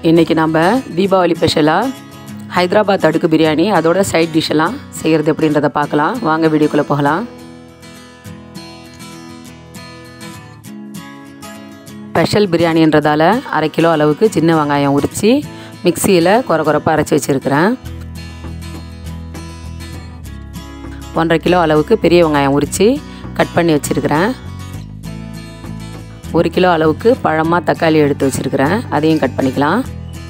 இன்றைக்கி நம்ம தீபாவளி ஸ்பெஷலாக ஹைதராபாத் அடுக்கு பிரியாணி அதோட சைட் டிஷ் எல்லாம் செய்கிறது எப்படின்றத பார்க்கலாம் வாங்க வீடியோக்குள்ளே போகலாம் ஸ்பெஷல் பிரியாணின்றதால அரை கிலோ அளவுக்கு சின்ன வெங்காயம் உரித்து மிக்சியில் குறை குறைப்பாக அரைச்சி வச்சுருக்கிறேன் ஒன்றரை கிலோ அளவுக்கு பெரிய வெங்காயம் உரித்து கட் பண்ணி வச்சுருக்கிறேன் ஒரு கிலோ அளவுக்கு பழமாக தக்காளி எடுத்து வச்சுருக்கிறேன் அதையும் கட் பண்ணிக்கலாம்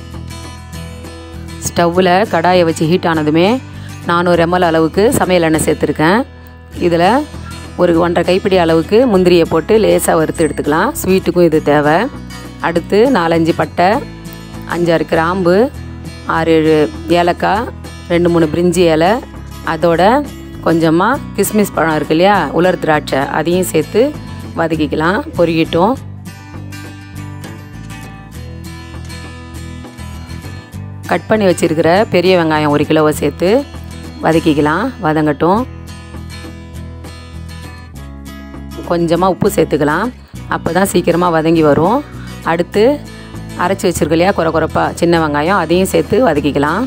ஸ்டவ்வில் கடாயை வச்சு ஹீட் ஆனதுமே நானூறு எம்எல் அளவுக்கு சமையல் எண்ணெய் சேர்த்துருக்கேன் இதில் ஒரு ஒன்றரை கைப்பிடி அளவுக்கு முந்திரியை போட்டு லேசாக வறுத்து எடுத்துக்கலாம் ஸ்வீட்டுக்கும் இது தேவை அடுத்து நாலஞ்சு பட்டை அஞ்சாறு கிராம்பு ஆறு ஏழு ஏலக்காய் ரெண்டு மூணு பிரிஞ்சி இலை அதோட கொஞ்சமாக கிஸ்மிஸ் பழம் இருக்கு இல்லையா உலர் திராட்சை அதையும் சேர்த்து வதக்கிக்கலாம் பொரிக்கிட்டோம் கட் பண்ணி வச்சுருக்கிற பெரிய வெங்காயம் ஒரு கிலோவை சேர்த்து வதக்கிக்கலாம் வதங்கட்டும் கொஞ்சமாக உப்பு சேர்த்துக்கலாம் அப்போ தான் சீக்கிரமாக வதங்கி வரும் அடுத்து அரைச்சி வச்சுருக்க இல்லையா குறை குறைப்பாக சின்ன வெங்காயம் அதையும் சேர்த்து வதக்கிக்கலாம்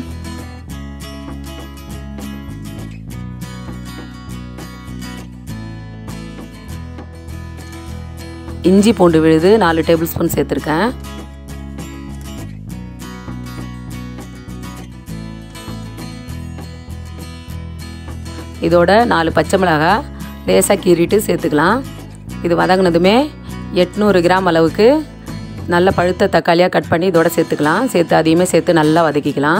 இஞ்சி பூண்டு விழுது நாலு டேபிள் ஸ்பூன் சேர்த்துருக்கேன் இதோட நாலு பச்சை மிளகாய் லேசாக கீறிட்டு சேர்த்துக்கலாம் இது வதங்கினதுமே எட்நூறு கிராம் அளவுக்கு நல்ல பழுத்த தக்காளியாக கட் பண்ணி இதோட சேர்த்துக்கலாம் சேர்த்து அதையுமே சேர்த்து நல்லா வதக்கிக்கலாம்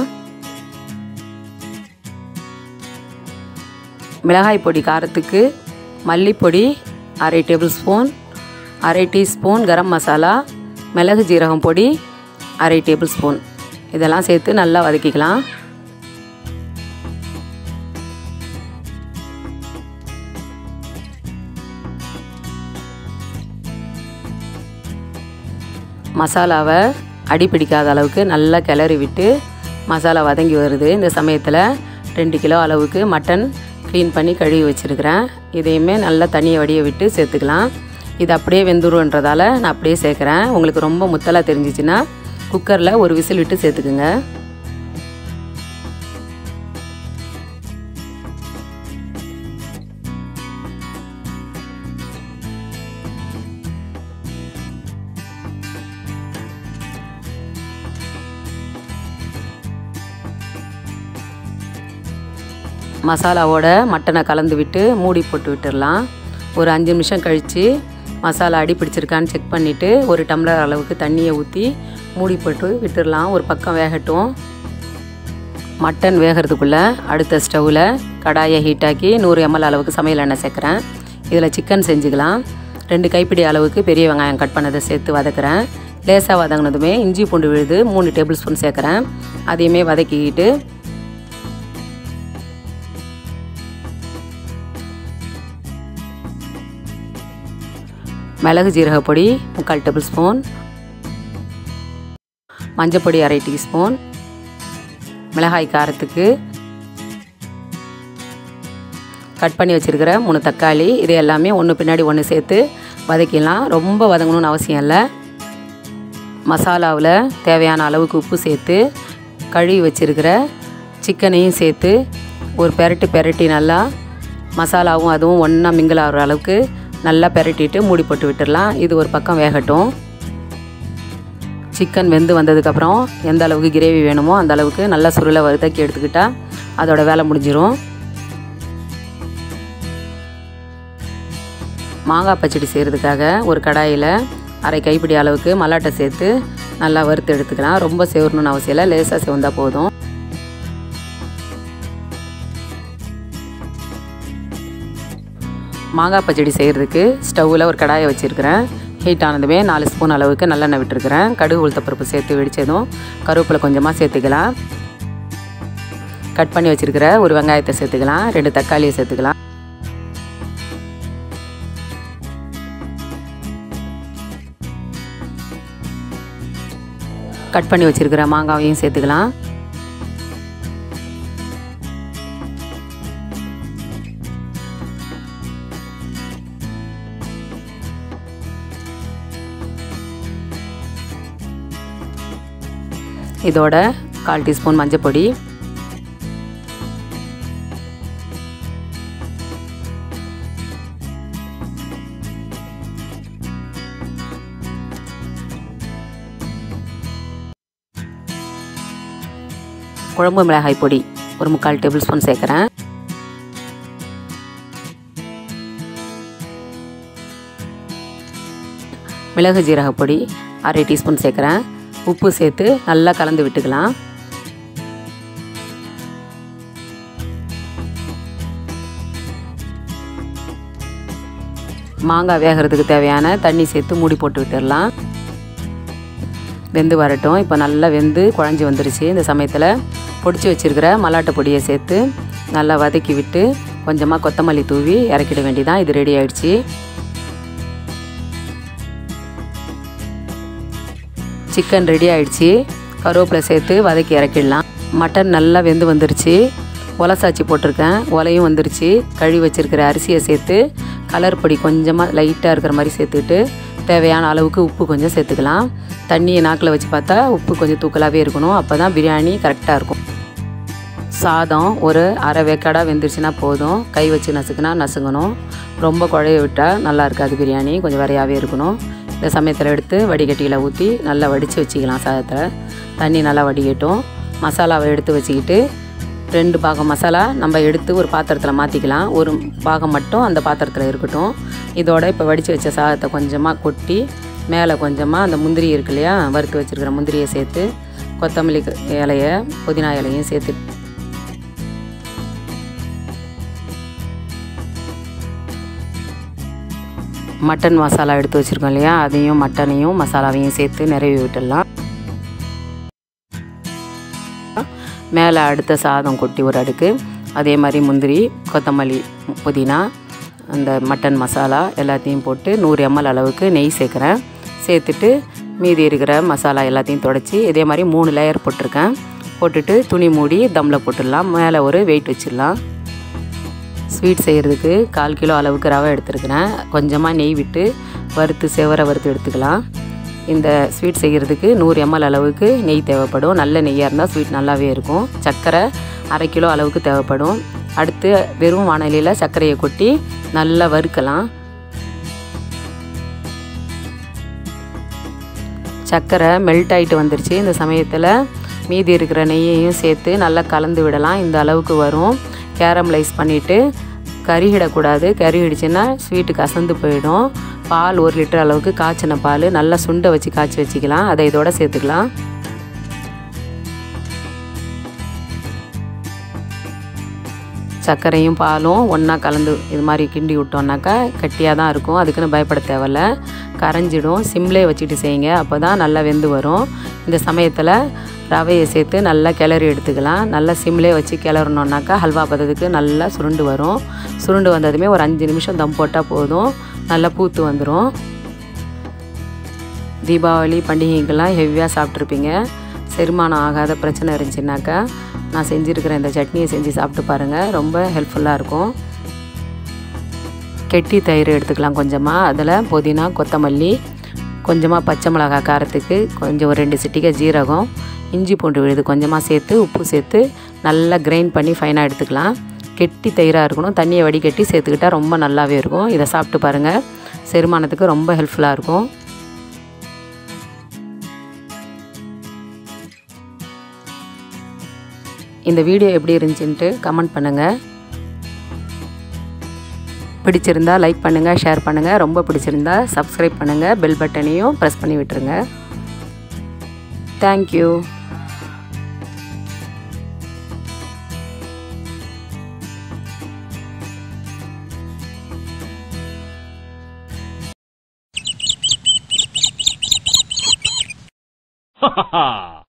மிளகாய் பொடி காரத்துக்கு மல்லிப்பொடி அரை டேபிள் ஸ்பூன் அரை டீஸ்பூன் கரம் மசாலா மிளகு ஜீரகம் பொடி அரை டேபிள் ஸ்பூன் இதெல்லாம் சேர்த்து நல்லா வதக்கிக்கலாம் மசாலாவை அடி பிடிக்காத அளவுக்கு நல்லா கிளறி விட்டு மசாலா வதங்கி வருது இந்த சமயத்தில் ரெண்டு கிலோ அளவுக்கு மட்டன் க்ளீன் பண்ணி கழுவி வச்சுருக்கிறேன் இதையுமே நல்லா தண்ணியை வடிய விட்டு சேர்த்துக்கலாம் இது அப்படியே வெந்துருன்றதால நான் அப்படியே சேர்க்குறேன் உங்களுக்கு ரொம்ப முத்தலாக தெரிஞ்சிச்சுன்னா குக்கரில் ஒரு விசில் விட்டு சேர்த்துக்குங்க மசாலாவோட மட்டனை கலந்து விட்டு மூடி போட்டு விட்டுடலாம் ஒரு அஞ்சு நிமிஷம் கழித்து மசாலா அடி பிடிச்சிருக்கான்னு செக் பண்ணிவிட்டு ஒரு டம்ளர் அளவுக்கு தண்ணியை ஊற்றி மூடி போட்டு விட்டுடலாம் ஒரு பக்கம் வேகட்டும் மட்டன் வேகிறதுக்குள்ளே அடுத்த ஸ்டவ்வில் கடாயை ஹீட்டாக்கி நூறு எம்எல் அளவுக்கு சமையல் எண்ணெய் சேர்க்குறேன் இதில் சிக்கன் செஞ்சுக்கலாம் ரெண்டு கைப்பிடி அளவுக்கு பெரிய வெங்காயம் கட் பண்ணதை சேர்த்து வதக்குறேன் லேசாக வதங்கினதுமே இஞ்சி பூண்டு விழுது மூணு டேபிள் ஸ்பூன் சேர்க்குறேன் அதையுமே வதக்கிக்கிட்டு மிளகு ஜீரக பொடி முக்கால் டேபிள் ஸ்பூன் மஞ்சப்பொடி அரை டீஸ்பூன் மிளகாய் காரத்துக்கு கட் பண்ணி வச்சுருக்கிற மூணு தக்காளி இது எல்லாமே ஒன்று பின்னாடி ஒன்று சேர்த்து வதக்கிடலாம் ரொம்ப வதங்கணும்னு அவசியம் இல்லை மசாலாவில் தேவையான அளவுக்கு உப்பு சேர்த்து கழுவி வச்சுருக்கிற சிக்கனையும் சேர்த்து ஒரு பெரட்டு பெரட்டி நல்லா மசாலாவும் அதுவும் ஒன்றா மிங்கிள் ஆகிற அளவுக்கு நல்லா பெரட்டிட்டு மூடி போட்டு விட்டுடலாம் இது ஒரு பக்கம் வேகட்டும் சிக்கன் வெந்து வந்ததுக்கப்புறம் எந்த அளவுக்கு கிரேவி வேணுமோ அந்த அளவுக்கு நல்லா சுருளை வறுத்தக்கி எடுத்துக்கிட்டால் அதோட வேலை முடிஞ்சிடும் மாங்காய் பச்சடி செய்கிறதுக்காக ஒரு கடாயில் அரை கைப்பிடி அளவுக்கு மல்லாட்டை சேர்த்து நல்லா வறுத்து எடுத்துக்கலாம் ரொம்ப சேவரணும்னு அவசியம் இல்லை லேசாக சிவந்தா போதும் மாங்காய் பச்சடி செய்கிறதுக்கு ஸ்டவ்வில் ஒரு கடாயை வச்சுருக்கிறேன் ஹீட் ஆனதுமே நாலு ஸ்பூன் அளவுக்கு நல்லெண்ணெய் விட்டுருக்கிறேன் கடுகு உளுத்தப்பருப்பு சேர்த்து வெடித்ததும் கருவேப்பிலை கொஞ்சமாக சேர்த்துக்கலாம் கட் பண்ணி வச்சுருக்கிற ஒரு வெங்காயத்தை சேர்த்துக்கலாம் ரெண்டு தக்காளியை சேர்த்துக்கலாம் கட் பண்ணி வச்சுருக்கிற மாங்காவையும் சேர்த்துக்கலாம் இதோட கால் டீஸ்பூன் மஞ்சப்பொடி குழம்பு மிளகாய் பொடி ஒரு முக்கால் டேபிள் ஸ்பூன் சேர்க்குறேன் மிளகு ஜீரக பொடி அரை டீஸ்பூன் சேர்க்குறேன் உப்பு சேர்த்து நல்லா கலந்து விட்டுக்கலாம் மாங்காய் வேகிறதுக்கு தேவையான தண்ணி சேர்த்து மூடி போட்டு விட்டுடலாம் வெந்து வரட்டும் இப்போ நல்லா வெந்து குழஞ்சி வந்துருச்சு இந்த சமயத்தில் பொடிச்சு வச்சுருக்கிற மல்லாட்டை பொடியை சேர்த்து நல்லா வதக்கி விட்டு கொஞ்சமாக கொத்தமல்லி தூவி இறக்கிட வேண்டியதான் இது ரெடி ஆயிடுச்சு சிக்கன் ரெடி ஆயிடுச்சு கருவேப்பிலை சேர்த்து வதக்கி இறக்கிடலாம் மட்டன் நல்லா வெந்து வந்துருச்சு ஒலசாச்சி போட்டிருக்கேன் ஒலையும் வந்துருச்சு கழுவி வச்சுருக்கிற அரிசியை சேர்த்து கலர் பொடி கொஞ்சமாக லைட்டாக இருக்கிற மாதிரி சேர்த்துட்டு தேவையான அளவுக்கு உப்பு கொஞ்சம் சேர்த்துக்கலாம் தண்ணியை நாக்கில் வச்சு பார்த்தா உப்பு கொஞ்சம் தூக்கலாகவே இருக்கணும் அப்போ தான் பிரியாணி கரெக்டாக இருக்கும் சாதம் ஒரு அரை வேக்காடாக வெந்துருச்சுன்னா போதும் கை வச்சு நசுக்குனா நசுங்கணும் ரொம்ப குழைய விட்டால் நல்லா இருக்காது பிரியாணி கொஞ்சம் வரையாகவே இருக்கணும் இந்த சமயத்தில் எடுத்து வடிகட்டியில் ஊற்றி நல்லா வடித்து வச்சுக்கலாம் சாதத்தில் தண்ணி நல்லா வடிகட்டும் மசாலாவை எடுத்து வச்சுக்கிட்டு ரெண்டு பாகம் மசாலா நம்ம எடுத்து ஒரு பாத்திரத்தில் மாற்றிக்கலாம் ஒரு பாகம் மட்டும் அந்த பாத்திரத்தில் இருக்கட்டும் இதோட இப்போ வடித்து வச்ச சாதத்தை கொஞ்சமாக கொட்டி மேலே கொஞ்சமாக அந்த முந்திரி இருக்கு இல்லையா வறுத்து வச்சுருக்கிற முந்திரியை சேர்த்து கொத்தமல்லி இலைய புதினா இலையும் சேர்த்து மட்டன் மசாலா எடுத்து வச்சுருக்கோம் இல்லையா அதையும் மட்டனையும் மசாலாவையும் சேர்த்து நிறைவி விட்டுடலாம் மேலே அடுத்த சாதம் கொட்டி ஒரு அடுக்கு அதே மாதிரி முந்திரி கொத்தமல்லி புதினா அந்த மட்டன் மசாலா எல்லாத்தையும் போட்டு நூறு எம்எல் அளவுக்கு நெய் சேர்க்குறேன் சேர்த்துட்டு மீதி இருக்கிற மசாலா எல்லாத்தையும் தொடச்சி இதே மாதிரி மூணு லேயர் போட்டிருக்கேன் போட்டுட்டு துணி மூடி தம்மில் போட்டுடலாம் மேலே ஒரு வெயிட் வச்சிடலாம் ஸ்வீட் செய்கிறதுக்கு கால் கிலோ அளவுக்கு ரவை எடுத்துருக்கிறேன் கொஞ்சமாக நெய் விட்டு வறுத்து செவரை வறுத்து எடுத்துக்கலாம் இந்த ஸ்வீட் செய்கிறதுக்கு நூறு எம்எல் அளவுக்கு நெய் தேவைப்படும் நல்ல நெய்யாக இருந்தால் ஸ்வீட் நல்லாவே இருக்கும் சர்க்கரை அரை கிலோ அளவுக்கு தேவைப்படும் அடுத்து வெறும் வானலியில் சர்க்கரையை கொட்டி நல்லா வறுக்கலாம் சர்க்கரை மெல்ட் ஆகிட்டு வந்துருச்சு இந்த சமயத்தில் மீதி இருக்கிற நெய்யையும் சேர்த்து நல்லா கலந்து விடலாம் இந்த அளவுக்கு வரும் கேரமலைஸ் பண்ணிவிட்டு கருகிடக்கூடாது கருகிடுச்சுன்னா ஸ்வீட்டு கசந்து போயிடும் பால் ஒரு லிட்டர் அளவுக்கு காய்ச்சின பால் நல்லா சுண்டை வச்சு காய்ச்சி வச்சுக்கலாம் அதை இதோட சேர்த்துக்கலாம் சர்க்கரையும் பாலும் ஒன்றா கலந்து இது மாதிரி கிண்டி விட்டோம்னாக்கா கட்டியாக தான் இருக்கும் அதுக்குன்னு பயப்பட தேவையில்ல கரைஞ்சிடும் சிம்லே வச்சுட்டு செய்யுங்க அப்போ தான் நல்லா வெந்து வரும் இந்த சமயத்தில் ரவையை சேர்த்து நல்லா கிளறி எடுத்துக்கலாம் நல்லா சிம்லே வச்சு கிளறணுன்னாக்கா ஹல்வா பதத்துக்கு நல்லா சுருண்டு வரும் சுருண்டு வந்ததுமே ஒரு அஞ்சு நிமிஷம் தம் போட்டால் போதும் நல்லா பூத்து வந்துடும் தீபாவளி பண்டிகைக்கெல்லாம் ஹெவியாக சாப்பிட்ருப்பீங்க செரிமானம் ஆகாத பிரச்சனை இருந்துச்சுனாக்கா நான் செஞ்சுருக்கிற இந்த சட்னியை செஞ்சு சாப்பிட்டு பாருங்கள் ரொம்ப ஹெல்ப்ஃபுல்லாக இருக்கும் கெட்டி தயிர் எடுத்துக்கலாம் கொஞ்சமாக அதில் புதினா கொத்தமல்லி கொஞ்சமாக பச்சை மிளகாய் காரத்துக்கு கொஞ்சம் ஒரு ரெண்டு சிட்டிகை ஜீரகம் இஞ்சி பூண்டு விழுது கொஞ்சமாக சேர்த்து உப்பு சேர்த்து நல்லா கிரைண்ட் பண்ணி ஃபைனாக எடுத்துக்கலாம் கெட்டி தயிராக இருக்கணும் தண்ணியை வடிகட்டி சேர்த்துக்கிட்டால் ரொம்ப நல்லாவே இருக்கும் இதை சாப்பிட்டு பாருங்கள் செரிமானத்துக்கு ரொம்ப ஹெல்ப்ஃபுல்லாக இருக்கும் இந்த வீடியோ எப்படி இருந்துச்சுன்ட்டு கமெண்ட் பண்ணுங்கள் பிடிச்சிருந்தா லைக் பண்ணுங்கள் ஷேர் பண்ணுங்கள் ரொம்ப பிடிச்சிருந்தா சப்ஸ்கிரைப் பண்ணுங்கள் பெல் பட்டனையும் ப்ரெஸ் பண்ணி விட்டுருங்க தேங்க்யூ Ha ha ha!